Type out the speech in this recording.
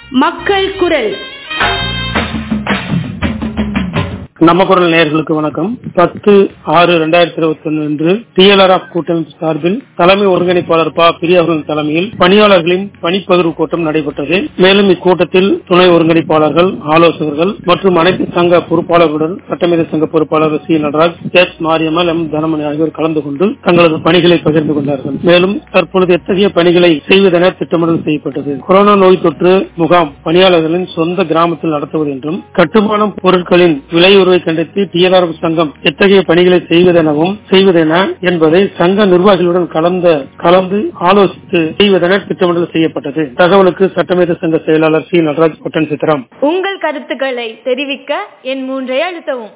மக்கள் குரல் நம்ம குரல் நேயர்களுக்கு வணக்கம் பத்து ஆறு இரண்டாயிரத்தி இருபத்தி ஒன்று அன்று டிஎல்ஆர்எஃப் கூட்டமைப்பு சார்பில் தலைமை ஒருங்கிணைப்பாளர் ப பிரியா அவர்களின் தலைமையில் பணியாளர்களின் பணிப்பகிர்வு கூட்டம் நடைபெற்றது மேலும் இக்கூட்டத்தில் துணை ஒருங்கிணைப்பாளர்கள் ஆலோசகர்கள் மற்றும் அனைத்து சங்க பொறுப்பாளர்களுடன் சட்டமேத சங்க பொறுப்பாளர் C Nataraj S Mariyammal M Dhanamani ஆகியோர் கலந்து கொண்டு தங்களது பணிகளை பகிர்ந்து கொண்டார்கள் மேலும் தற்பொழுது எத்தகைய பணிகளை செய்வதென திட்டமிடல் செய்யப்பட்டது கொரோனா நோய் தொற்று முகாம் பணியாளர்களின் சொந்த கிராமத்தில் நடத்துவது என்றும் கட்டுமானம் பொருட்களின் விலை உயர்வை கண்டித்து டிஎல்ஆர் சங்கம் எத்தகைய பணிகளை செய்வதெனவும் செய்வதென என்பதை சங்க நிர்வாகிகளுடன் கலந்த கலந்து ஆலோசித்து செய்வதென திட்டமிடல் செய்யப்பட்டது தகவலுக்கு சட்டமேத சங்க செயலாளர் சி நடராஜ் பொட்டன் சித்திரம் உங்கள் கருத்துக்களை தெரிவிக்க என் மூன்றை அழுத்தவும்